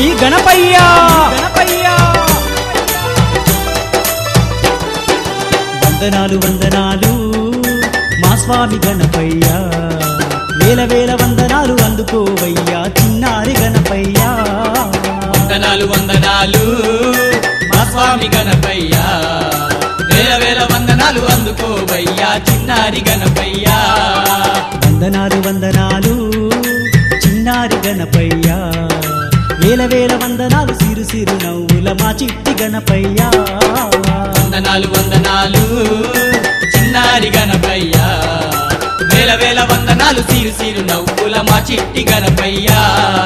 స్వామి గణపయ్య గణపయ్య వందనాలు వందనాలు మా స్వామి గణపయ్య వేల వేల వందనాలు అందుకోవయ్యా చిన్నారి గణపయ్య వందనాలు వందనాలు మా స్వామి గణపయ్యా వేల వేల వందనాలు అందుకోవయ్యా చిన్నారి గణపయ్యా వందనాలు వందనాలు చిన్నారి గణపయ్య వేల వేల వందనాలు సిరు సిరు నవ్వుల మా చిట్టి గణపయ్య వందనాలు వందనాలు చిన్నారి గణపయ్యా వేల వేల వందనాలు సిరు సిరు నవ్వుల మా చిట్టి గణపయ్యా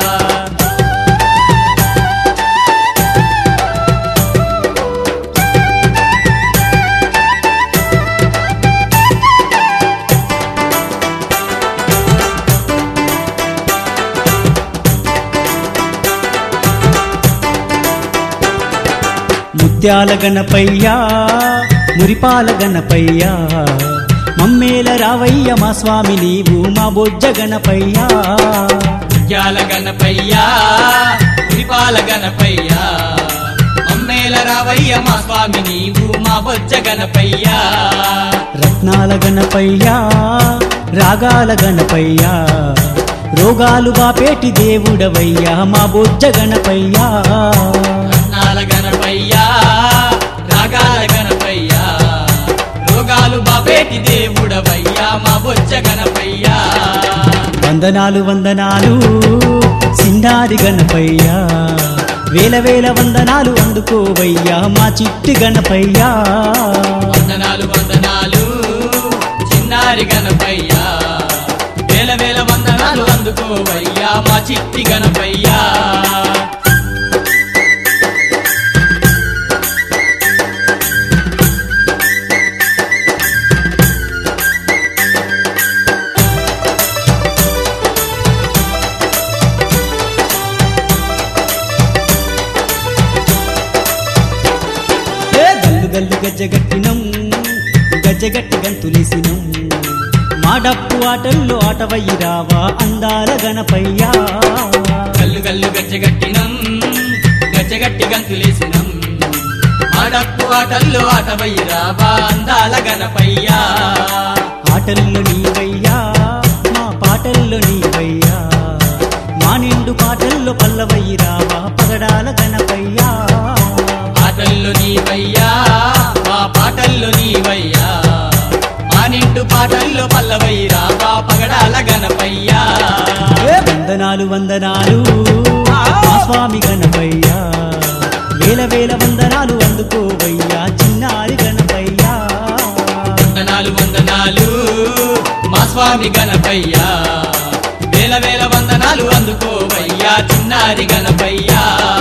ముత్యాల గణపయ్య మురిపాల గణపయ్య మమ్మేల రావయ్య మా స్వామి నీవు మా బొజ్జ గణపయ్య ముత్యాల గణపయ్యా ఉరిపాల గణపయ్యా అమ్మేల రావయ్య మా స్వామి నీవు మా బొజ్జ గణపయ్యా రత్నాల గణపయ్య రాగాల గణపయ్య రోగాలు బాపేటి దేవుడవయ్యా మా బొజ్జ గణపయ్య రత్నాల గణపయ్యా రాగాల గణపయ్యా రోగాలు బాబేటి దేవుడవయ్యా మా బొజ్జ గణపయ్యా వందనాలు వందనాలు సిండారి గణపయ్య వేల వేల వందనాలు అందుకోవయ్యా మా చిట్టి గణపయ్యా వందనాలు వందనాలు చిన్నారి గణపయ్యా వేల వేల వందనాలు అందుకోవయ్యా మా చిట్టి గణపయ్యా ఏ గల్లు గల్లు గజ్జగట్టినం గజ్జగట్టి గంతులేసినం మా డప్పు ఆటల్లో ఆటవయ్యి రావా అందాల గణపయ్యా గల్లు గల్లు గజ్జగట్టినం గజ్జగట్టి గంతులేసినం మాడప్పు ఆటల్లో ఆటవయ్యరా బా అందాల గణపయ్యా ఆటల్లో నీవయ్యా మా పాటల్లో నీవయ్యా మా నిండు పాటల్లో పల్లవయ్యి రావా పగడాల గణపయ్యా ఆటల్లో నీవయ్యా మా పాటల్లో నీవయ్యా మా నిండు పాటల్లో పల్లవయ్యరా బా పగడాల గణపయ్యా ఏ వందనాలు వందనాలు మా స్వామి గణపయ్యా వేల వేల వందనాలు అందుకోవయ్యా చిన్నారి గణపయ్యా వందనాలు వందనాలు మా స్వామి గణపయ్యా వేల వేల వందనాలు అందుకోవయ్యా చిన్నారి గణపయ్యా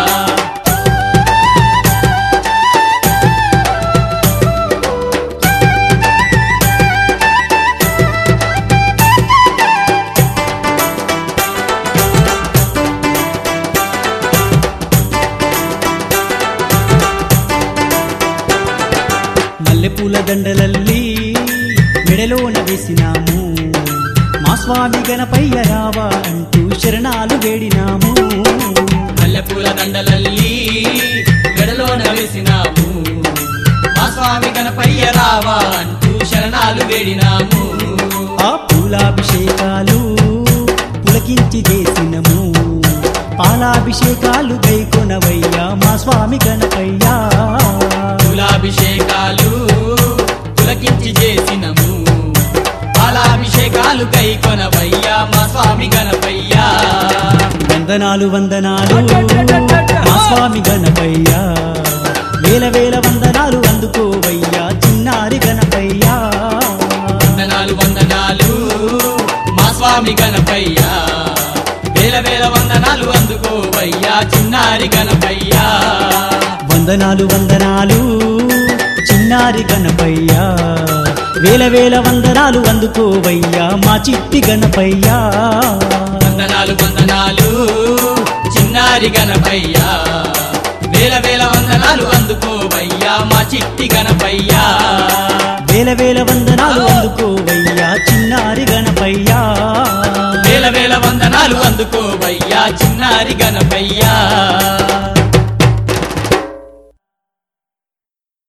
మల్లెపూల దండలల్లి మెడలోన వేసినాము మా స్వామి గణపయ్య రావా అంటూ శరణాలు వేడినాము మల్లెపూల దండలల్లి గడలోన వేసినాము మా స్వామి గణపయ్య రావా అంటూ శరణాలు వేడినాము ఆ పూలాభిషేకాలు పులకించి చేసినము పాలాభిషేకాలు గైకొనవయ్యా మా స్వామి గణపయ్యా కులాభిషేకాలు పులకించి చేసినము పాలాభిషేకాలు కైకొనవయ్యా మా స్వామి గణపయ్యా వందనాలు వందనాలు మా స్వామి గణపయ్యా వేల వేల వందనాలు అందుకోవయ్యా చిన్నారి గణపయ్యా వందనాలు వందనాలు మా స్వామి గణపయ్యా వేల వేల వందనాలు అందుకోవయ్యా చిన్నారి గణపయ్యా వందనాలు వందనాలు చిన్నారి గణపయ్యా వేల వేల వందనాలు అందుకోవయ్యా మా చిట్టి గణపయ్యా వందనాలు వందనాలు చిన్నారి గణపయ్యా వేల వేల వందనాలు అందుకోవయ్యా మా చిట్టి గణపయ్యా వేల వేల వందనాలు అందుకోవయ్యా చిన్నారి గణపయ్యా వేల వేల వందనాలు అందుకోవయ్యా చిన్నారి చిన్నారి గణపయ్యా